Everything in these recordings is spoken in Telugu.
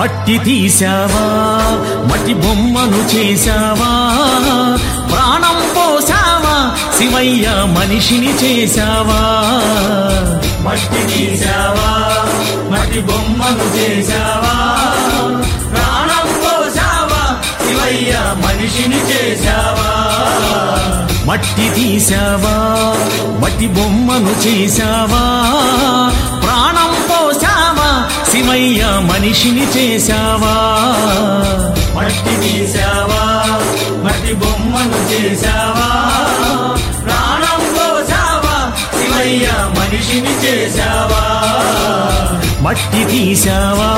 మట్టి తీసావా మట్టి బొమ్మను చేశావా ప్రాణం పోసావా శివయ్య మనిషిని చేశావా మట్టి తీసావా మట్టి బొమ్మను చేశావా ప్రాణం పోసావా శివయ్య మనిషిని చేశావా మట్టి తీసావా మట్టి బొమ్మను చేశావా ప్రాణం పోసావా శివయ్య మనిషిని చేశావా మట్టి తీసావా మట్టి బొమ్మను చేశావా ప్రాణం పోసావా శివయ్య మనిషిని చేశావా మట్టి తీసావా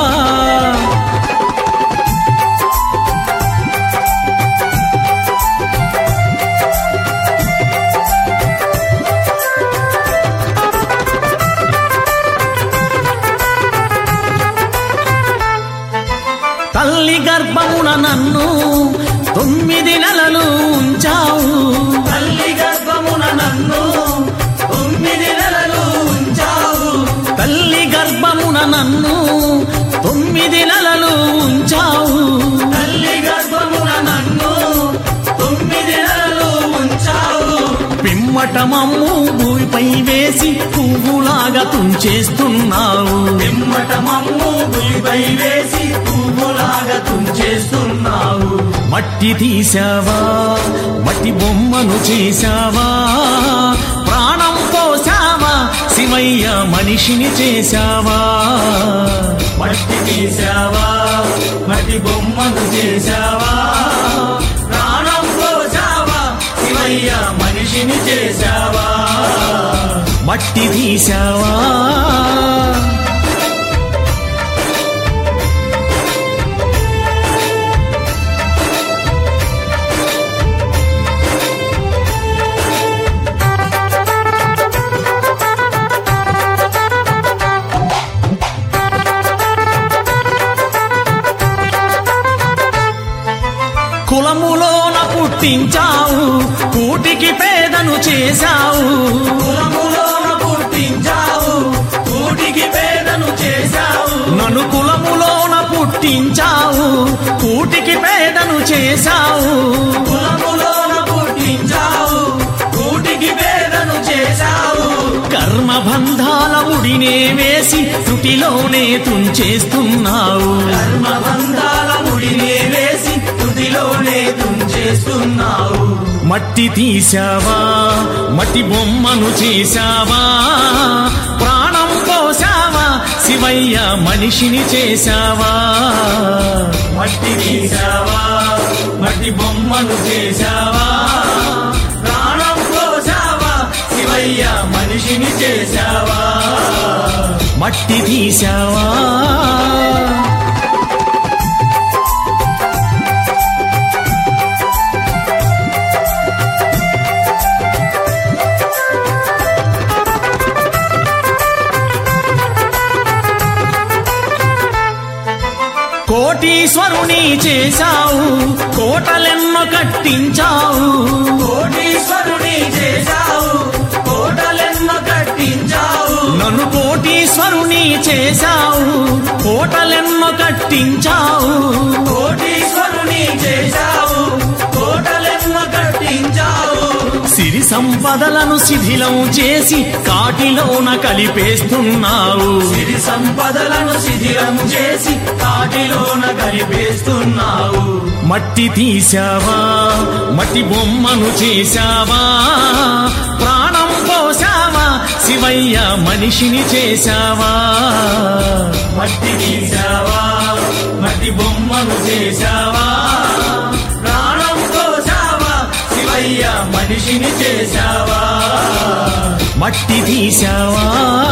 తల్లి గర్భమున నన్ను తొమ్మిది నెలలు ఉంచావు తల్లి గర్భమున నన్ను తొమ్మిది నెలలు ఉంచావు తల్లి గర్భమున నన్ను తొమ్మిది నెలలు ఉంచావు తల్లి గర్భమున నన్ను తొమ్మిది నెలలు ఉంచావు పిమ్మట మమ్ము భూమిపై వేసి పువ్వులాగా తుంచేస్తున్నావు పిమ్మట మమ్ము భూమిపై వేసి పువ్వులాగా తుంచేస్తున్నావు మట్టి తీసావా మట్టి బొమ్మను చేశావా ప్రాణం పోసావా శివయ్య మనిషిని చేశావా మట్టి తీసావా మట్టి బొమ్మను చేశావా ప్రాణం పోసావా శివయ్య మనిషిని చేశావా మట్టి తీసావా కులములోన పుట్టించావు కూటికి పేదను చేశావు కులములోన పుట్టించావు కూటికి పేదను చేశావు నన్ను కులములోన పుట్టించావు కూటికి పేదను చేశావు కులములోన పుట్టించావు కూటికి పేదను చేశావు కర్మబంధాల ముడినే వేసి తుటిలోనే తుంచేస్తున్నావు కర్మబంధాల ముడినే వేసి తుటిలోనే తుంచేస్తున్నావు మట్టి తీసావా మట్టి బొమ్మను చేశావా ప్రాణం పోసావా శివయ్య మనిషిని చేశావా మట్టి తీసావా మట్టి బొమ్మను చేశావా ప్రాణం పోసావా శివయ్య మనిషిని చేశావా మట్టి తీసావా కోటీశ్వరుని చేశావు కోటలెన్నో కట్టించావు కోటీశ్వరుని చేశావు కోటలెన్నో కట్టించావు నన్ను కోటీశ్వరుని చేశావు కోటలెన్నో కట్టించావు కోటీశ్వరుని చేశావు కోటలెన్నో కట్టించావు సిరి సంపదలను శిథిలం చేసి కాటిలోన కలిపేస్తున్నావు సిరి సంపదలను శిథిలం చేసి కాటిలోన కలిపేస్తున్నావు మట్టి తీసావా మట్టి బొమ్మను చేశావా ప్రాణం పోసావా శివయ్య మనిషిని చేశావా మట్టి తీసావా మట్టి బొమ్మను చేశావా ప్రాణం పోసావా శివయ్య మనిషిని చేశావా మట్టి తీసావా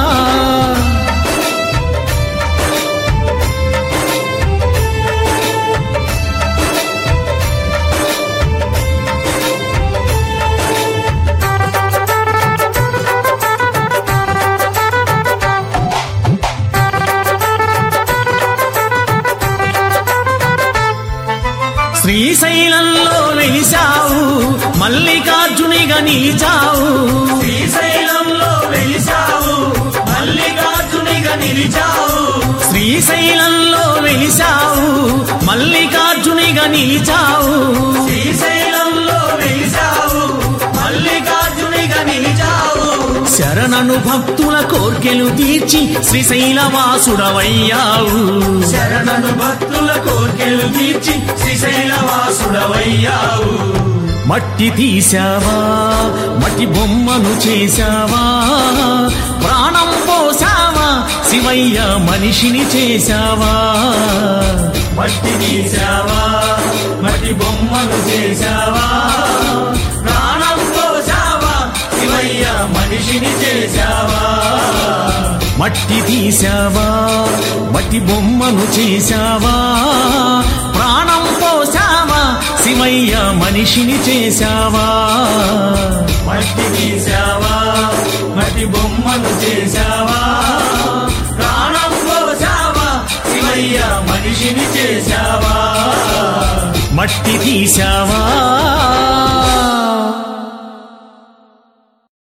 శ్రీశైలంలో వెలిశావు మల్లికార్జునిగా నిలిచావు శ్రీశైలంలో వెలిశావు మల్లికార్జునిగా నిలిచావు శ్రీ శ్రీశైలంలో వెలిసావు మల్లికార్జునిగా నిలిచావు శ్రీశైలంలో వెలిసావు మల్లికార్జునిగా నిలిచావు శరణను భక్తుల కోర్కెలు తీర్చి శ్రీశైలవాసుడవయ్యావు శరణను భక్తుల కోర్కెలు తీర్చి శ్రీశైలవాసుడవయ్యావు మట్టి తీసావా మట్టి బొమ్మను చేశావా ప్రాణం పోసావా శివయ్య మనిషిని చేశావా మట్టి తీసావా మట్టి బొమ్మను చేశావా ప్రాణం పోసావా శివయ్య మనిషిని చేశావా మట్టి తీసావా మట్టి బొమ్మను చేశావా ప్రాణం పోసావా శివయ్య మనిషిని చేశావా మట్టి తీసావా మట్టి బొమ్మను చేశావా ప్రాణం పోసావా శివయ్య మనిషిని చేశావా మట్టి తీసావా